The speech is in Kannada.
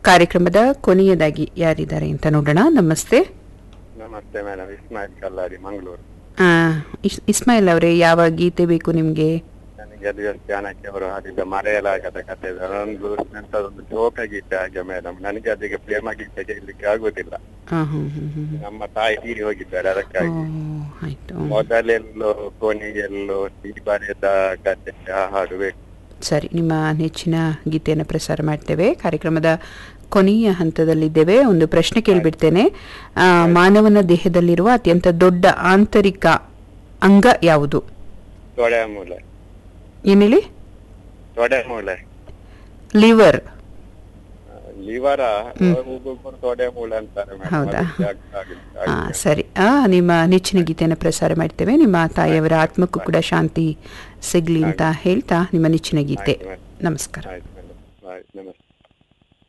ಕಾರ್ಯಕ್ರಮದ ಕೊನೆಯದಾಗಿ ಯಾರಿದ್ದಾರೆ ಅಂತ ನೋಡೋಣ ನಮಸ್ತೆ ನಮಸ್ತೆ ಮೇಡಮ್ ಇಸ್ಮಾಯಿಲ್ ಕಲ್ಲಾಡಿ ಮಂಗಳೂರು ಆ, ಇಸ್- ಇಸ್ಮಾಯಿಲ್ ಅವರೇ ಯಾವ ಗೀತೆ ಬೇಕು ನಿಮಗೆ ನನಗೆ ಅದು ಜಾನಕಿ ಅವರು ಹಾಡಿದ ಮರೆಯಲಾಗದ ಕಥೆ ಇದೆ. ಅದೊಂದು ಎಂತದೊಂದು ಶೋಕ ಗೀತೆ ಹಾಗೆ ಮೇಡಮ್ ನನಗೆ ಅದಕ್ಕೆ ಪ್ರೇಮ ಗೀತೆ ಕೇಳಲಿಕ್ಕೆ ಆಗುದಿಲ್ಲ ಹಾಂ ಹ್ಞೂ ಹ್ಞೂ ಹ್ಞೂ ನಮ್ಮ ತಾಯಿ ತೀರಿ ಹೋಗಿದ್ದಾರೆ ಅದಕ್ಕಾಗಿ ಆಯಿತು ಮೊದಲೆಲ್ಲೋ ಕೊನೆಗೆಲ್ಲೋ ಈ ಬರೆದ ಕಥೆ ಆ ಹಾಡು ಬೇಕು ಸರಿ ನಿಮ್ಮ ನೆಚ್ಚಿನ ಗೀತೆಯನ್ನು ಪ್ರಸಾರ ಮಾಡ್ತೇವೆ ಕಾರ್ಯಕ್ರಮದ ಕೊನೆಯ ಹಂತದಲ್ಲಿದ್ದೇವೆ ಒಂದು ಪ್ರಶ್ನೆ ಕೇಳಿಬಿಡ್ತೇನೆ ಆ, ಮಾನವನ ದೇಹದಲ್ಲಿರುವ ಅತ್ಯಂತ ದೊಡ್ಡ ಆಂತರಿಕ ಅಂಗ ಯಾವುದು ತೊಡೆ ಮೂಲೆ ಏನ್ ಹೇಳಿ ತೊಡೆ ಮೂಲೆ ಲಿವರ್ ಲಿವರ ಒಬ್ಬೊಬ್ಬರು ತೊಡೆ ಮೂಲೆ ಅಂತಾರೆ madam. ಹೌದಾ? ಅದಕ್ಕೆ ಅರ್ಥ ಆಗಿಲ್ಲ. ಆ, ಸರಿ ಆ, ನಿಮ್ಮ ನೆಚ್ಚಿನ ಗೀತೆಯನ್ನು ಪ್ರಸಾರ ಮಾಡ್ತೇವೆ ನಿಮ್ಮ ತಾಯಿಯವರ ಆತ್ಮಕ್ಕೂ ಕೂಡ ಶಾಂತಿ ಸಿಗ್ಲಿ ಅಂತ ಹೇಳ್ತಾ ನಿಮ್ಮ ನೆಚ್ಚಿನ ಗೀತೆ ಆಯ್ತು, madam. ನಮಸ್ಕಾರ ಆಯ್ತು ಮೇಡಮ್ ಆಯ್ತು ನಮಸ್ತೆ